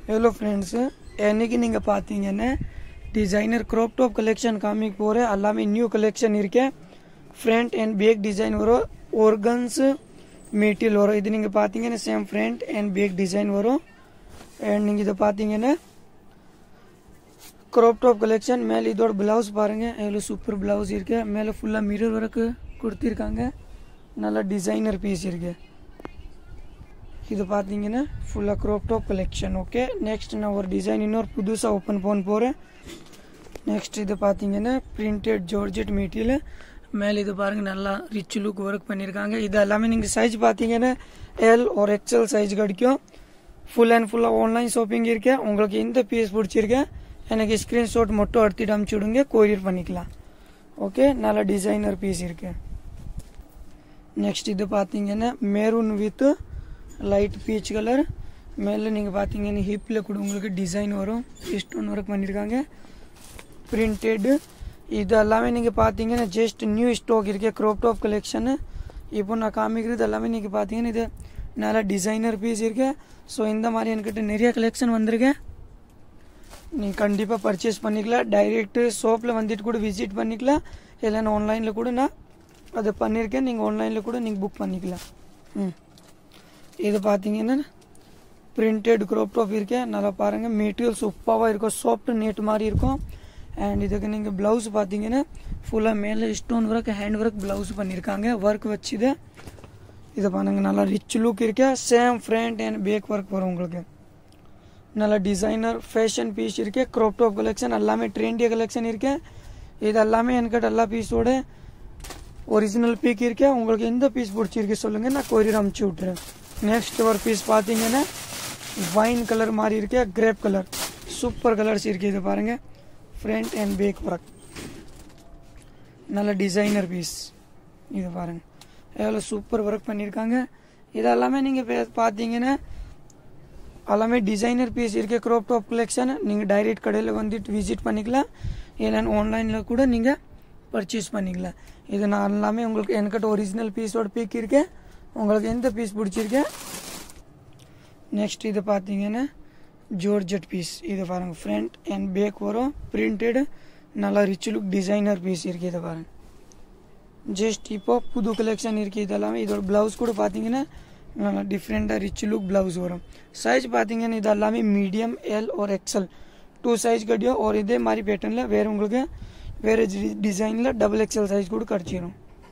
hello friends என்னைக்கு நீங்கள் பார்த்தீங்கன்னா டிசைனர் க்ராப் டாப் கலெக்ஷன் காமிக்க போகிறேன் எல்லாமே நியூ கலெக்ஷன் இருக்கு ஃப்ரண்ட் அண்ட் பேக் டிசைன் வரும் ஒர்கன்ஸ் மெட்டீரியல் வரும் இது நீங்கள் பார்த்தீங்கன்னா same front and back design வரும் அண்ட் நீங்கள் இதை பார்த்தீங்கன்னா க்ராப் டாப் கலெக்ஷன் மேலே இதோட பிளவுஸ் பாருங்கள் எவ்வளோ சூப்பர் பிளவுஸ் இருக்கு மேலே ஃபுல்லாக மிரர் ஒர்க்கு கொடுத்துருக்காங்க நல்லா டிசைனர் பீஸ் இருக்கு இது பார்த்தீங்கன்னா ஃபுல்லாக crop top collection okay next நான் ஒரு டிசைன் இன்னொரு புதுசாக ஓப்பன் பண்ண போகிறேன் நெக்ஸ்ட் இது பார்த்தீங்கன்னா பிரிண்டட் ஜார்ஜெட் மெட்டீரியல் மேலே இது பாருங்கள் நல்லா ரிச் லுக் ஒர்க் பண்ணியிருக்காங்க இது எல்லாமே நீங்கள் சைஸ் பார்த்தீங்கன்னா எல் ஒரு எக்ஸல் சைஸ் கிடைக்கும் ஃபுல் அண்ட் ஃபுல்லாக ஆன்லைன் ஷாப்பிங் இருக்கு உங்களுக்கு எந்த பீஸ் பிடிச்சிருக்கு எனக்கு ஸ்க்ரீன்ஷாட் மட்டும் எடுத்துட்டு அமுச்சு விடுங்க கொரியர் பண்ணிக்கலாம் ஓகே நல்ல டிசைனர் பீஸ் இருக்கு நெக்ஸ்ட் இது பார்த்தீங்கன்னா maroon with light peach colour மேலே நீங்கள் பார்த்தீங்கன்னா ஹிப்பில் கூட உங்களுக்கு டிசைன் வரும் ஸ்டோன் ஒர்க் பண்ணியிருக்காங்க பிரிண்டடு இது எல்லாமே நீங்கள் பார்த்தீங்கன்னா ஜஸ்ட் நியூ ஸ்டாக் இருக்கு க்ரோப் டாப் கலெக்ஷனு இப்போ நான் காமிக்கிறது எல்லாமே நீங்கள் பார்த்தீங்கன்னா இது நல்ல டிசைனர் பீஸ் இருக்கு ஸோ இந்த மாதிரி என்கிட்ட நிறைய கலெக்ஷன் வந்திருக்கு நீங்கள் கண்டிப்பாக பர்ச்சேஸ் பண்ணிக்கலாம் டைரெக்ட் ஷாப்பில் வந்துட்டு கூட விசிட் பண்ணிக்கலாம் இல்லைன்னா ஆன்லைனில் கூட நான் அதை பண்ணியிருக்கேன் நீங்கள் ஆன்லைனில் கூட நீங்கள் புக் பண்ணிக்கலாம் ம் இது பார்த்தீங்கன்னா பிரிண்டட் க்ரோப் டாப் இருக்கு நல்லா பாருங்கள் மெட்டீரியல் சூப்பராக இருக்கும் சாஃப்ட் நெட் மாதிரி இருக்கும் அண்ட் இதுக்கு நீங்கள் ப்ளவுஸ் பார்த்தீங்கன்னா ஃபுல்லாக மேலே stone work hand work blouse பண்ணியிருக்காங்க ஒர்க் வச்சுது இதை பாருங்க நல்லா ரிச் லுக் இருக்கு same front and back work வரும் உங்களுக்கு நல்ல டிசைனர் ஃபேஷன் பீஸ் இருக்கு க்ராப் டாப் கலெக்ஷன் எல்லாமே ட்ரெண்டிய கலெக்ஷன் இருக்கு இது எல்லாமே என்கிட்ட எல்லா பீஸோட ஒரிஜினல் பீக் இருக்கு உங்களுக்கு எந்த பீஸ் பிடிச்சிருக்கு சொல்லுங்க நான் கொரியர் அமுச்சு விட்டுறேன் நெக்ஸ்ட் ஒரு பீஸ் பார்த்தீங்கன்னா வைன் கலர் மாதிரி இருக்கு கிரேப் கலர் சூப்பர் கலர்ஸ் இருக்கு இது பாருங்க ஃப்ரண்ட் அண்ட் பேக் ஒர்க் நல்ல டிசைனர் பீஸ் இது பாருங்க எவ்வளோ சூப்பர் ஒர்க் பண்ணியிருக்காங்க இது எல்லாமே நீங்கள் பார்த்தீங்கன்னா எல்லாமே டிசைனர் பீஸ் இருக்கு க்ராப் டாப் கலெக்ஷன் நீங்கள் டைரக்ட் கடையில் வந்துட்டு விசிட் பண்ணிக்கலாம் இல்லைன்னா ஆன்லைனில் கூட நீங்கள் பர்ச்சேஸ் பண்ணிக்கலாம் இது நான் எல்லாமே உங்களுக்கு என்கிட்ட ஒரிஜினல் பீஸோட பீக் இருக்கு உங்களுக்கு எந்த பீஸ் பிடிச்சிருக்கு நெக்ஸ்ட் இது பார்த்தீங்கன்னா ஜோர்ஜெட் பீஸ் இது பாருங்க ஃப்ரண்ட் அண்ட் பேக் வரும் பிரிண்டட் நல்லா ரிச் லுக் டிசைனர் பீஸ் இருக்கு இதை பாருங்க ஜஸ்ட் இப்போ புது கலெக்ஷன் இருக்கு இதெல்லாமே இதோட பிளவுஸ் கூட பார்த்தீங்கன்னா நல்லா டிஃப்ரெண்டாக ரிச் லுக் பிளவுஸ் வரும் சைஸ் பார்த்தீங்கன்னா இது எல்லாமே மீடியம் எல் ஒரு எக்ஸல் டூ சைஸ் கட்டியும் ஒரு இதே மாதிரி பேட்டர்னில் வேறு உங்களுக்கு வேறு டிசைனில் டபுள் எக்ஸல் சைஸ் கூட கிடச்சிரும்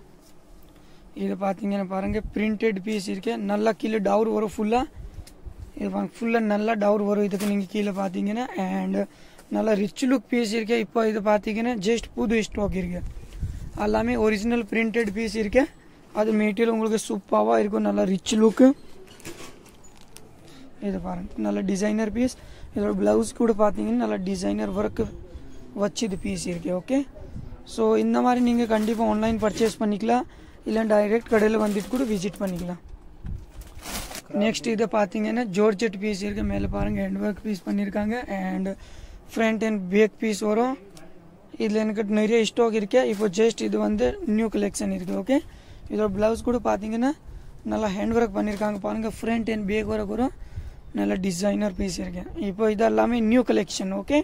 இது பார்த்தீங்கன்னா பாருங்கள் பிரிண்டட் பீஸ் இருக்கு நல்லா கீழே டவுர் வரும் ஃபுல்லாக இது ஃபுல்லாக நல்லா டவுர் வரும் இதுக்கு நீங்கள் கீழே பார்த்தீங்கன்னா அண்ட் நல்லா ரிச் லுக் பீஸ் இருக்கு இப்போ இது பார்த்தீங்கன்னா ஜஸ்ட் புது ஸ்டாக் இருக்கு எல்லாமே ஒரிஜினல் பிரிண்டட் பீஸ் இருக்கு அது மெட்டீரியல் உங்களுக்கு சூப்பராக இருக்கும் நல்லா ரிச் லுக்கு இது பாருங்க நல்ல டிசைனர் பீஸ் இதோட ப்ளவுஸ் கூட பார்த்தீங்கன்னா நல்ல டிசைனர் ஒர்க் வச்சு இது பீஸ் இருக்கு ஓகே ஸோ இந்த மாதிரி நீங்கள் கண்டிப்பாக ஆன்லைன் பர்ச்சேஸ் பண்ணிக்கலாம் இல்லை டைரெக்ட் கடையில் வந்துட்டு கூட விசிட் பண்ணிக்கலாம் நெக்ஸ்ட் இதை பார்த்தீங்கன்னா ஜோர்ஜெட் பீஸ் இருக்கு மேலே பாருங்க ஹேண்ட் ஒர்க் பீஸ் பண்ணியிருக்காங்க and front and back piece வரும் இதில் எனக்கு நிறைய ஸ்டாக் இருக்கு இப்போ ஜஸ்ட் இது வந்து நியூ கலெக்ஷன் இருக்கு ஓகே இதோட ப்ளவுஸ் கூட பார்த்தீங்கன்னா நல்லா ஹேண்ட் ஒர்க் பண்ணியிருக்காங்க பாருங்க ஃப்ரண்ட் அண்ட் பேக் ஒர்க் வரும் நல்ல டிசைனர் பீஸ் இருக்கு இப்போ இது எல்லாமே நியூ கலெக்ஷன் ஓகே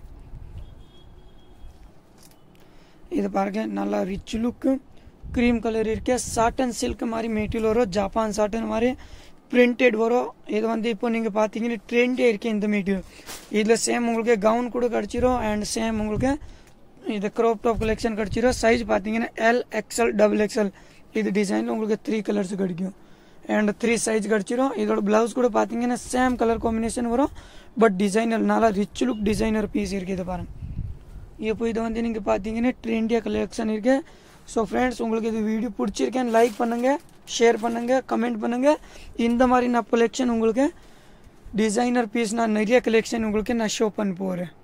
இது பாருங்க நல்லா ரிச் லுக்கு க்ரீம் கலர் இருக்கு சாட்டன் சில்க் மாதிரி மெட்டீரியல் வரும் ஜப்பான் சாட்டன் மாதிரி பிரிண்டட் வரும் இது வந்து இப்போ நீங்கள் பார்த்தீங்கன்னா ட்ரெண்டே இருக்கு இந்த மெட்டீரியல் இதில் சேம் உங்களுக்கு கவுன் கூட கிடச்சிரும் அண்ட் சேம் உங்களுக்கு இது க்ராப் டாப் கலெக்ஷன் கிடச்சிரும் சைஸ் பார்த்தீங்கன்னா எல் எக்ஸ்எல் டபுள் எக்ஸ்எல் இது டிசைனில் உங்களுக்கு த்ரீ கலர்ஸ் கிடைக்கும் அண்ட் த்ரீ சைஸ் கிடச்சிரும் இதோட ப்ளவுஸ் கூட பார்த்தீங்கன்னா சேம் கலர் காம்பினேஷன் வரும் பட் டிசைனர் நல்லா ரிச் லுக் டிசைனர் பீஸ் இருக்குது இது பாருங்க இப்போ இது வந்து நீங்கள் பார்த்தீங்கன்னா ட்ரெண்டியாக கலெக்ஷன் இருக்கு ஸோ ஃப்ரெண்ட்ஸ் உங்களுக்கு இது வீடியோ பிடிச்சிருக்கேன் லைக் பண்ணுங்கள் ஷேர் பண்ணுங்கள் கமெண்ட் பண்ணுங்கள் இந்த மாதிரி நான் கலெக்ஷன் உங்களுக்கு டிசைனர் பீஸ் நான் நிறைய கலெக்ஷன் உங்களுக்கு நான் ஷோ பண்ண போகிறேன்